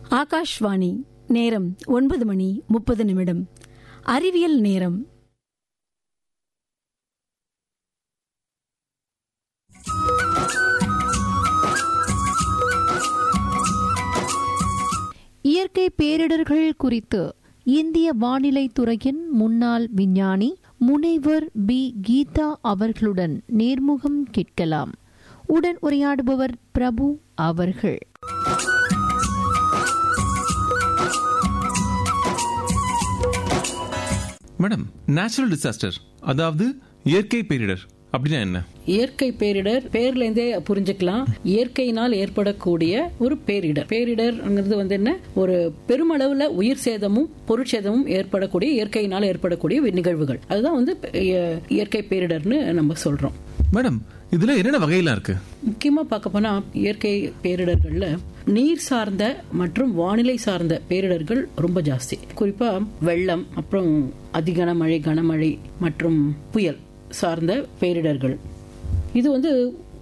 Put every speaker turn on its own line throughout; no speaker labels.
ஆகாஷ்வாணி நேரம் ஒன்பது மணி முப்பது நிமிடம் அறிவியல் நேரம்
இயற்கை பேரிடர்கள் குறித்து இந்திய வானிலை துறையின் முன்னாள் விஞ்ஞானி முனைவர் பி கீதா அவர்களுடன் நேர்முகம் கேட்கலாம் உடன் உரையாடுபவர் பிரபு அவர்கள்
மேடம் நேச்சுரல் டிசாஸ்டர் அதாவது இயற்கை பேரிடர் அப்படின்னா என்ன
இயற்கை பேரிடர் பேர்ல இருந்தே புரிஞ்சுக்கலாம் இயற்கையினால் ஏற்படக்கூடிய ஒரு பேரிடர் பேரிடர்ங்கிறது வந்து என்ன ஒரு பெருமளவுல உயிர் சேதமும் பொருட்சேதமும் ஏற்படக்கூடிய இயற்கையினால் ஏற்படக்கூடிய நிகழ்வுகள் அதுதான் வந்து இய- இயற்கை பேரிடர்னு நம்ம சொல்றோம்
மேடம் இதுல என்னென்ன வகையெல்லாம் இருக்கு
முக்கியமா பார்க்க போனா இயற்கை பேரிடர்கள்ல நீர் சார்ந்த மற்றும் வானிலை சார்ந்த பேரிடர்கள் ரொம்ப ஜாஸ்தி குறிப்பா வெள்ளம் அப்புறம் அதிகனமழை கனமழை மற்றும் புயல் சார்ந்த பேரிடர்கள் இது வந்து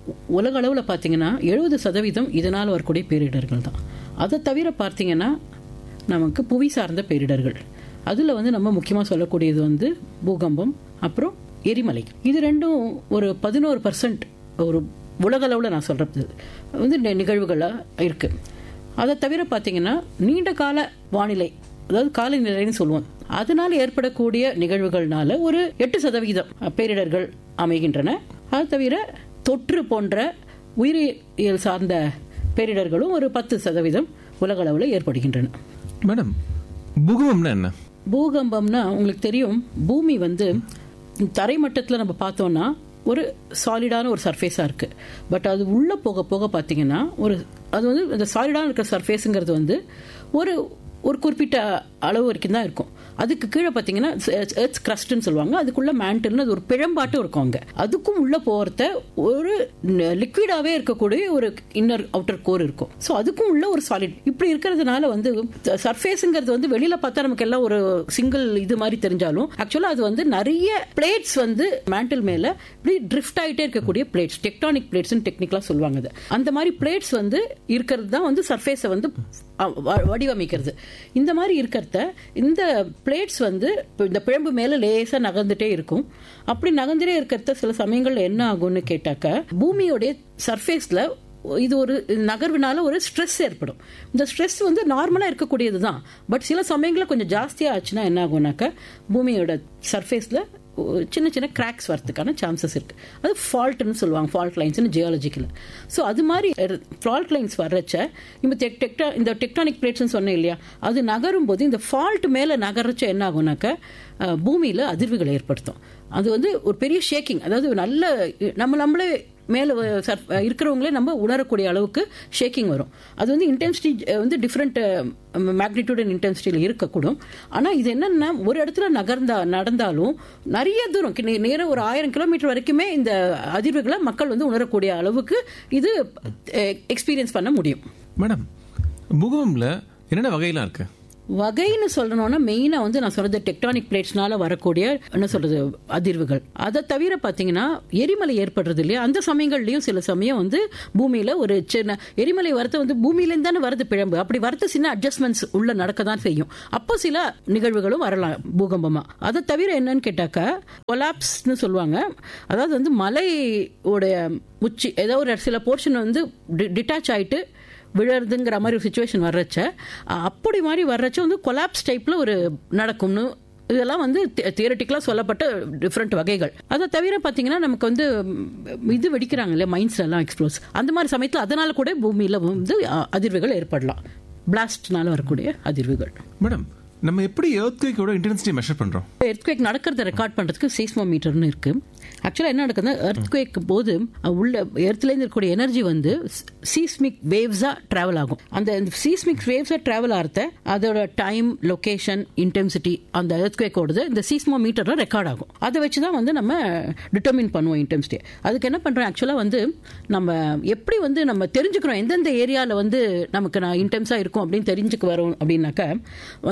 உலக அளவுல பாத்தீங்கன்னா எழுபது சதவீதம் இதனால் வரக்கூடிய பேரிடர்கள் தான் அதை தவிர பார்த்தீங்கன்னா நமக்கு புவி சார்ந்த பேரிடர்கள் அதுல வந்து நம்ம முக்கியமா சொல்லக்கூடியது வந்து பூகம்பம் அப்புறம் எரிமலை இது ரெண்டும் ஒரு பதினோரு பர்சன்ட் ஒரு உலக அளவுல நான் சொல்றது வந்து நி- நிகழ்வுகளா இருக்கு அதை தவிர பார்த்தீங்கன்னா நீண்ட கால வானிலை அதாவது காலநிலைன்னு சொல்லுவோம் அதனால ஏற்படக்கூடிய நிகழ்வுகள்னால ஒரு எட்டு சதவிகிதம் பேரிடர்கள் அமைகின்றன அது தவிர தொற்று போன்ற உயிரியல் சார்ந்த பேரிடர்களும் ஒரு பத்து சதவீதம் உலக அளவில் ஏற்படுகின்றன
மேடம் பூகம்பம்னா என்ன
பூகம்பம்னா உங்களுக்கு தெரியும் பூமி வந்து தரைமட்டத்தில் நம்ம பார்த்தோம்னா ஒரு சாலிடான ஒரு சர்ஃபேஸாக இருக்கு பட் அது உள்ள போக போக பார்த்தீங்கன்னா ஒரு அது வந்து அந்த சாலிடான இருக்கிற சர்ஃபேஸுங்கிறது வந்து ஒரு ஒரு குறிப்பிட்ட அளவு வரைக்கும் தான் இருக்கும் அதுக்கு கீழே பார்த்தீங்கன்னா எர்த் கிரஸ்ட்னு சொல்லுவாங்க அதுக்குள்ள மேண்டில்னு அது ஒரு பிழம்பாட்டம் இருக்கும் அங்க அதுக்கும் உள்ள போறத ஒரு லிக்விடாவே இருக்கக்கூடிய ஒரு இன்னர் அவுட்டர் கோர் இருக்கும் ஸோ அதுக்கும் உள்ள ஒரு சாலிட் இப்படி இருக்கிறதுனால வந்து சர்ஃபேஸுங்கிறது வந்து வெளியில பார்த்தா நமக்கு எல்லாம் ஒரு சிங்கிள் இது மாதிரி தெரிஞ்சாலும் ஆக்சுவலா அது வந்து நிறைய பிளேட்ஸ் வந்து மேண்டில் மேல இப்படி ட்ரிஃப்ட் ஆயிட்டே இருக்கக்கூடிய பிளேட்ஸ் டெக்டானிக் பிளேட்ஸ் டெக்னிக்கலா சொல்லுவாங்க அது அந்த மாதிரி பிளேட்ஸ் வந்து இருக்கிறது தான் வந்து சர்ஃபேஸை வந்து அ, வ- வடிவமைக்கிறது இந்த மாதிரி இருக்கிறத இந்த பிளேட்ஸ் வந்து இப்ப இந்த பிழம்பு மேல லேசா நகர்ந்துட்டே இருக்கும் அப்படி நகர்ந்துட்டே இருக்கிறத சில சமயங்கள்ல என்ன ஆகும்னு கேட்டாக்க பூமியோடைய சர்ஃபேஸ்ல இது ஒரு நகர்வினால ஒரு ஸ்ட்ரெஸ் ஏற்படும் இந்த ஸ்ட்ரெஸ் வந்து நார்மலா இருக்கக்கூடியது தான் பட் சில சமயங்களில் கொஞ்சம் ஜாஸ்தியா ஆச்சுன்னா என்ன ஆகும்னாக்க பூமியோட சர்ஃபேஸ்ல சின்ன சின்ன கிராக்ஸ் வரதுக்கான சான்சஸ் இருக்கு அது ஃபால்ட்னு சொல்லுவாங்க ஃபால்ட் லைன்ஸ்னு ஜியாலஜிக்கல் ஸோ அது மாதிரி ஃபால்ட் லைன்ஸ் வர்றச்ச இந்த டெக் டெக்டா இந்த டெக்டானிக் பிளேட்ஸ்னு சொன்னேன் இல்லையா அது நகரும் போது இந்த ஃபால்ட் மேலே நகர்றச்ச என்ன ஆகும்னாக்க அஹ், பூமியில அதிர்வுகளை ஏற்படுத்தும் அது வந்து ஒரு பெரிய ஷேக்கிங் அதாவது நல்ல நம்ம நம்மளே மேலே இருக்கிறவங்களே நம்ம உணரக்கூடிய அளவுக்கு ஷேக்கிங் வரும் அது வந்து இன்டென்சிட்டி வந்து டிஃப்ரெண்ட் மேக்னிடியூட் அண்ட் இன்டென்சிட்டியில் இருக்கக்கூடும் ஆனால் இது என்னன்னா ஒரு இடத்துல நகர்ந்தா நடந்தாலும் நிறைய தூரம் கி- நேரா ஒரு ஆயிரம் கிலோமீட்டர் வரைக்குமே இந்த அதிர்வுகளை மக்கள் வந்து உணரக்கூடிய அளவுக்கு இது எக்ஸ்பீரியன்ஸ் பண்ண முடியும்
மேடம் பூகம்பம்ல என்னென்ன வகையெல்லாம் இருக்கு
வகைன்னு சொல்லணும்னா மெயினா வந்து நான் சொல்றது டெக்டானிக் பிளேட்ஸ்னால வரக்கூடிய என்ன சொல்றது அதிர்வுகள் அதை தவிர பாத்தீங்கன்னா எரிமலை ஏற்படுறது இல்லையா அந்த சமயங்கள்லயும் சில சமயம் வந்து பூமியில ஒரு சின்ன எரிமலை வரது வந்து பூமியிலேருந்து தானே வருது பிழம்பு அப்படி வரது சின்ன அட்ஜஸ்ட்மெண்ட்ஸ் உள்ள நடக்க தான் செய்யும் அப்போ சில நிகழ்வுகளும் வரலாம் பூகம்பமா அதை தவிர என்னன்னு கேட்டாக்க கொலாப்ஸ்னு சொல்லுவாங்க அதாவது வந்து மலையோட உச்சி ஏதோ ஒரு சில போர்ஷன் வந்து டிட்டாச் ஆயிட்டு விழறதுங்கிற மாதிரி ஒரு சுச்சுவேஷன் வர்றச்ச அஹ், அப்படி மாதிரி வர்றச்ச வந்து கொலாப்ஸ் டைப்ல ஒரு நடக்கும்னு இதெல்லாம் வந்து தியரட்டிக்கலாக சொல்லப்பட்ட டிஃப்ரெண்ட் வகைகள் அதை தவிர பார்த்தீங்கன்னா நமக்கு வந்து ம், இது வெடிக்கிறாங்க இல்லையா மைன்ஸ் எல்லாம் எக்ஸ்ப்ளோஸ் அந்த மாதிரி சமயத்தில் அதனால கூட பூமியில் வந்து அஹ், அதிர்வுகள் ஏற்படலாம் பிளாஸ்ட்னால வரக்கூடிய அதிர்வுகள்
மேடம் நம்ம எப்படி எர்த்குவேக்கோட இன்டென்சிட்டி மெஷர் பண்றோம்
எர்த்குவேக் நடக்கிறத ரெக்கார்ட் பண்றதுக்கு சீஸ்மோமீட்டர்னு இருக்கு ஆக்சுவலா என்ன நடக்குதுன்னா எர்த்குவேக் போது அஹ், உள்ள எர்த்லேருந்து இருக்கக்கூடிய எனர்ஜி வந்து சீஸ்மிக் வேவ்ஸா டிராவல் ஆகும் அந்த சீஸ்மிக் வேவ்ஸா டிராவல் ஆகிறத அதோட டைம் லொகேஷன் இன்டென்சிட்டி அந்த எர்த்குவேக்கோடது இந்த சீஸ்மோமீட்டர்ல ரெக்கார்ட் ஆகும் அதை வச்சு தான் வந்து நம்ம டிட்டர்மின் பண்ணுவோம் இன்டென்சிட்டி அதுக்கு என்ன பண்றோம் ஆக்சுவலா வந்து நம்ம எப்படி வந்து நம்ம தெரிஞ்சுக்கிறோம் எந்தெந்த ஏரியாவில் வந்து நமக்கு நான் இன்டென்ஸா இருக்கும் அப்படின்னு தெரிஞ்சுக்க வரோம் அப்படின்னாக்க வந்து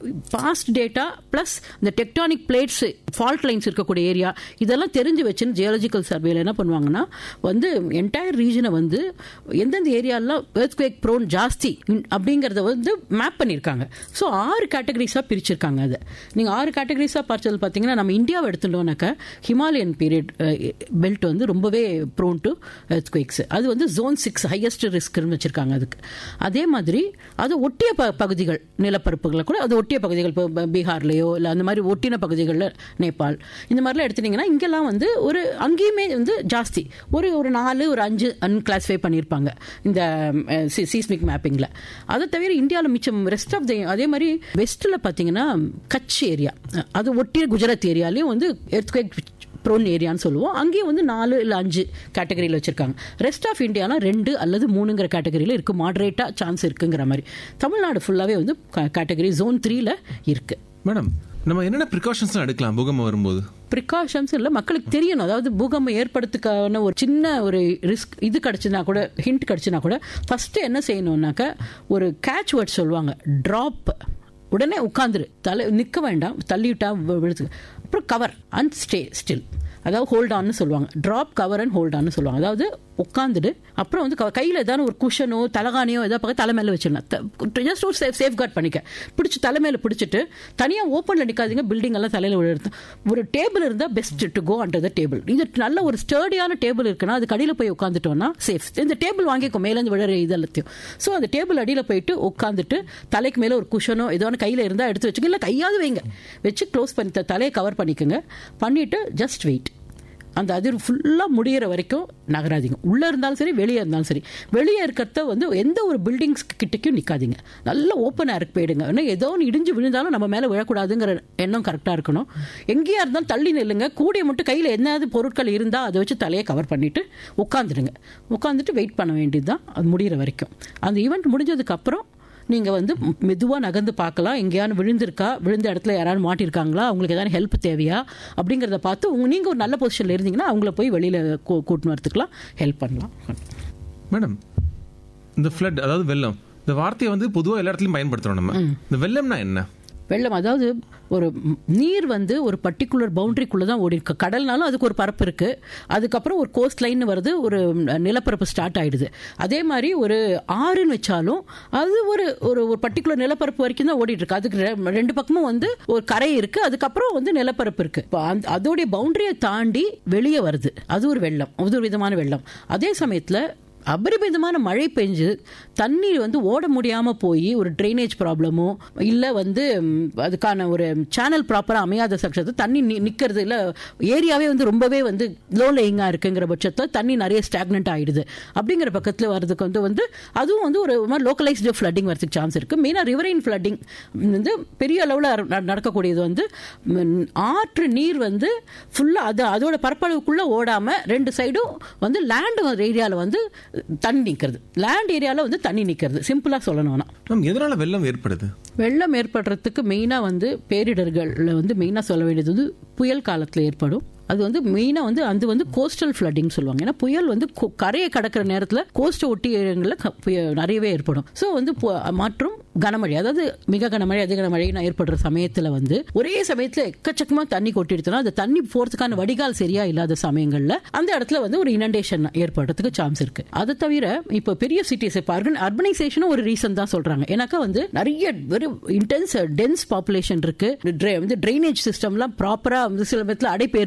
பாஸ்ட் டேட்டா பிளஸ் இந்த டெக்டானிக் பிளேட்ஸ் ஃபால்ட் லைன்ஸ் இருக்கக்கூடிய ஏரியா இதெல்லாம் தெரிஞ்சு வச்சுன்னு ஜியாலஜிக்கல் சர்வேல என்ன பண்ணுவாங்கன்னா வந்து என்டையர் ரீஜனை வந்து எந்தெந்த ஏரியாலாம் எர்த்குவேக் ப்ரோன் ஜாஸ்தி அப்படிங்கறத வந்து மேப் பண்ணியிருக்காங்க ஸோ ஆறு கேட்டகரிஸாக பிரிச்சிருக்காங்க அதை நீங்கள் ஆறு கேட்டகரிஸாக பார்த்தது பார்த்தீங்கன்னா நம்ம இந்தியாவை எடுத்துட்டோம்னாக்கா ஹிமாலயன் பீரியட் பெல்ட் வந்து ரொம்பவே ப்ரோன் டு எர்த்குவேக்ஸ் அது வந்து ஜோன் சிக்ஸ் ஹையஸ்ட் ரிஸ்க்னு வச்சிருக்காங்க அதுக்கு அதே மாதிரி அது ஒட்டிய ப பகுதிகள் நிலப்பரப்புகளை கூட அது ஒட்டிய பகுதிகள் இப்போ ப- பீகார்லயோ இல்லை அந்த மாதிரி ஒட்டின பகுதிகளில் நேபாள் இந்த மாதிரிலாம் எடுத்துட்டீங்கன்னா இங்கெல்லாம் வந்து ஒரு அங்கேயுமே வந்து ஜாஸ்தி ஒரு ஒரு நாலு ஒரு அஞ்சு அன்கிளாஸிஃபை பண்ணியிருப்பாங்க இந்த சீஸ்மிக் மேப்பிங்கில் அதை தவிர இந்தியாவில் மிச்சம் ரெஸ்ட் ஆஃப் த அதே மாதிரி வெஸ்ட்டில் பார்த்தீங்கன்னா கட்ச் ஏரியா அது ஒட்டிய குஜராத் ஏரியாலையும் வந்து எர்த்குவேக் ப்ரோன் ஏரியான்னு சொல்லுவோம் அங்கேயும் வந்து நாலு இல்லை அஞ்சு கேட்டகரியில் வச்சிருக்காங்க ரெஸ்ட் ஆஃப் இந்தியாலாம் ரெண்டு அல்லது மூணுங்கிற கேட்டகரியில் இருக்கு மாடரேட்டா சான்ஸ் இருக்குங்கிற மாதிரி தமிழ்நாடு ஃபுல்லாகவே வந்து கேட்டகரி ஜோன் த்ரீல இருக்கு
மேடம் நம்ம என்னென்ன ப்ரிகாஷன்ஸ்லாம் எடுக்கலாம் பூகம்பம் வரும்போது
ப்ரிகாஷன்ஸ் இல்லை மக்களுக்கு தெரியணும் அதாவது பூகம்பம் ஏற்படுறதுக்கான ஒரு சின்ன ஒரு ரிஸ்க் இது கிடச்சுனா கூட ஹிண்ட் கிடச்சுனா கூட ஃபஸ்ட்டு என்ன செய்யணும்னாக்க ஒரு கேட்ச் வேர்ட் சொல்லுவாங்க ட்ராப் உடனே உட்காந்துரு தலை நிற்க வேண்டாம் தள்ளிவிட்டா வி- விழுத்து அப்புறம் கவர் அண்ட் ஸ்டே ஸ்டில் அதாவது ஹோல்ட் ஆன்னு சொல்லுவாங்க ட்ராப் கவர் அண்ட் ஹோல்ட் ஆன்னு சொல்லுவாங்க அதாவது உட்காந்துட்டு அப்புறம் வந்து க- கையில ஏதாவது ஒரு குஷனோ தலகாணியோ ஏதாவது பக்கம் தலை மேல வச்சிடணும் ஜஸ்ட் ஒரு சேஃப் சேஃப் கார்ட் பண்ணிக்க பிடிச்சி தலை மேல பிடிச்சிட்டு தனியா ஓப்பன்ல நிக்காதீங்க பில்டிங் எல்லாம் தலையில விழுறது ஒரு டேபிள் இருந்தா best to go under the table இது நல்ல ஒரு ஸ்டர்டியான டேபிள் இருக்குன்னா அது கடியில போய் உட்காந்துட்டோம்னா சேஃப் இந்த டேபிள் வாங்கிக்கோ மேல இருந்து விழுற இது எல்லாத்தையும் ஸோ அந்த டேபிள் அடியில போயிட்டு உட்காந்துட்டு தலைக்கு மேல ஒரு குஷனோ ஏதோ ஒன்று கையில இருந்தா எடுத்து வச்சுக்க இல்ல கையாவது வைங்க வச்சு க்ளோஸ் பண்ணி த- தலையை கவர் பண்ணிக்கோங்க பண்ணிட்டு ஜஸ்ட் வெயிட் அந்த அதிர் ஃபுல்லாக முடியிற வரைக்கும் நகராதீங்க உள்ளே இருந்தாலும் சரி வெளியே இருந்தாலும் சரி வெளியே இருக்கிறத வந்து எந்த ஒரு பில்டிங்ஸ் கிட்டக்கும் நிற்காதீங்க நல்ல ஓப்பன் ஏருக்கு போயிடுங்க ஏன்னா ஏதோ ஒன்று இடிஞ்சு விழுந்தாலும் நம்ம மேலே விழக்கூடாதுங்கிற எண்ணம் கரெக்டாக இருக்கணும் எங்கேயா இருந்தாலும் தள்ளி நில்லுங்க கூடிய மட்டும் கையில் என்னது பொருட்கள் இருந்தால் அதை வச்சு தலையை கவர் பண்ணிட்டு உட்காந்துடுங்க உட்காந்துட்டு வெயிட் பண்ண வேண்டியது தான் அது முடியிற வரைக்கும் அந்த ஈவெண்ட் முடிஞ்சதுக்கு அப்புறம் நீங்க வந்து மெதுவா நகர்ந்து பார்க்கலாம் எங்கேயாவது விழுந்திருக்கா விழுந்த இடத்துல யாராவது மாட்டிருக்காங்களா அவங்களுக்கு ஏதாவது ஹெல்ப் தேவையா அப்படிங்கறத பார்த்து உங்க- நீங்க ஒரு நல்ல பொசிஷன்ல இருந்தீங்கன்னா அவங்கள போய் வெளியில கூ- கூட்டின்னு வரதுக்குலாம் ஹெல்ப் பண்ணலாம்
மேடம் இந்த ஃப்ளட் அதாவது வெள்ளம் இந்த வார்த்தையை வந்து பொதுவாக எல்லா இடத்துலையும் பயன்படுத்துறோம் நம்ம இந்த வெள்ளம்னா என்ன
வெள்ளம் அதாவது ஒரு ம், நீர் வந்து ஒரு பர்டிகுலர் பவுண்டரிக்குள்ள தான் ஓடி இருக்கு கடல்னாலும் அதுக்கு ஒரு பரப்பு இருக்கு அதுக்கப்புறம் ஒரு கோஸ்ட் லைன் வருது ஒரு ம், நிலப்பரப்பு ஸ்டார்ட் ஆயிடுது அதே மாதிரி ஒரு ஆறுன்னு வச்சாலும் அது ஒரு ஒரு ஒரு பர்டிகுலர் நிலப்பரப்பு வரைக்கும் தான் ஓடிட்டு இருக்கு அதுக்கு ரெ- ரெண்டு பக்கமும் வந்து ஒரு கரை இருக்கு அதுக்கப்புறம் வந்து நிலப்பரப்பு இருக்கு இப்போ அந்த- அதோடைய பவுண்டரியை தாண்டி வெளியே வருது அது ஒரு வெள்ளம் அது ஒரு விதமான வெள்ளம் அதே சமயத்துல அபரிமிதமான மழை பெஞ்சு தண்ணீர் வந்து ஓட முடியாம போய் ஒரு ட்ரைனேஜ் ப்ராப்ளமோ இல்ல வந்து ம், அதுக்கான ஒரு சேனல் ப்ராப்பரா அமையாத பட்சத்தில் தண்ணி நி- நிக்கிறது இல்ல ஏரியாவே வந்து ரொம்பவே வந்து லோ லேயிங்கா இருக்குங்கிற பட்சத்தில் தண்ணி நிறைய ஸ்டாக்னண்ட் ஆயிடுது அப்படிங்கிற பக்கத்துல வர்றதுக்கு வந்து வந்து அதுவும் வந்து ஒரு மாதிரி லோக்கலைஸ்டு ஃப்ளட்டிங் வரதுக்கு சான்ஸ் இருக்கு மெயினாக ரிவரைன் ஃப்ளட்டிங் வந்து பெரிய அளவில் நடக்கக்கூடியது வந்து ம், ஆற்று நீர் வந்து ஃபுல்லா அது அதோட பரப்பளவுக்குள்ள ஓடாம ரெண்டு சைடும் வந்து லேண்ட் ஏரியாவில் வந்து தண்ணி நிற்கிறது லேண்ட் ஏரியாவில் வந்து தண்ணி நிற்கிறது சிம்பிளா சொல்லணும்னா
மேம் எதனால வெள்ளம் ஏற்படுது
வெள்ளம் ஏற்படுறதுக்கு மெயினாக வந்து பேரிடர்களில் வந்து மெயினாக சொல்ல வேண்டியது வந்து புயல் காலத்தில் ஏற்படும் அது வந்து மெயினாக வந்து அது வந்து கோஸ்டல் ஃப்ளட்டிங் சொல்லுவாங்க ஏன்னா புயல் வந்து கொ- கரையை கடக்கிற நேரத்தில் கோஸ்ட் ஒட்டி இடங்களில் க- புய- நிறையவே ஏற்படும் ஸோ வந்து பு- மற்றும் கனமழை அதாவது மிக கனமழை அதிக கனமழை ஏற்படுற சமயத்தில் வந்து ஒரே சமயத்தில் எக்கச்சக்கமாக தண்ணி கொட்டிடுச்சுன்னா அந்த தண்ணி போகிறதுக்கான வடிகால் சரியா இல்லாத சமயங்களில் அந்த இடத்துல வந்து ஒரு இனண்டேஷன் ஏற்படுறதுக்கு சான்ஸ் இருக்கு அதை தவிர இப்போ பெரிய சிட்டிஸ் இப்போ அர்பனைசேஷனும் ஒரு ரீசன் தான் சொல்றாங்க ஏன்னாக்கா வந்து நிறைய வெரி இன்டென்ஸ் டென்ஸ் பாப்புலேஷன் இருக்கு Dra- வந்து ட்ரைனேஜ் சிஸ்டம்லாம் ப்ராப்பரா வந்து சில விதத்தில் அடைப்பு